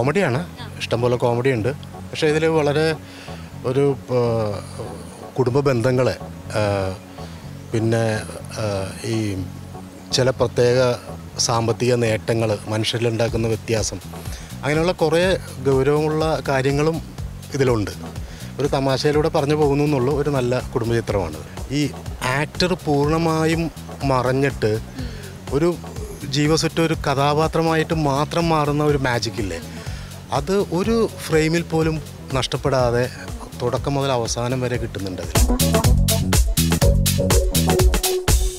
കോമഡിയാണ് ഇഷ്ടംപോലെ കോമഡി ഉണ്ട് പക്ഷേ ഇതിൽ വളരെ ഒരു ആ, കുടുംബ ബന്ധങ്ങളെ ആ, പിന്നെ ആ, ഈ ചില പ്രത്യേക സാമ്പത്തിക നേട്ടങ്ങൾ മനുഷ്യരിലുണ്ടാക്കുന്ന വ്യത്യാസം അങ്ങനെയുള്ള കുറേ ഗൗരവമുള്ള കാര്യങ്ങളും ഇതിലുണ്ട് ഒരു തമാശയിലൂടെ പറഞ്ഞു പോകുന്നു എന്നുള്ളൂ ഒരു നല്ല കുടുംബചിത്രമാണ് ഈ ആക്ടർ പൂർണ്ണമായും മറഞ്ഞിട്ട് ഒരു ജീവസുറ്റ ഒരു കഥാപാത്രമായിട്ട് മാത്രം മാറുന്ന ഒരു മാജിക് ഇല്ലേ അത് ഒരു ഫ്രെയിമിൽ പോലും നഷ്ടപ്പെടാതെ തുടക്കം മുതൽ അവസാനം വരെ കിട്ടുന്നുണ്ട് അതിൽ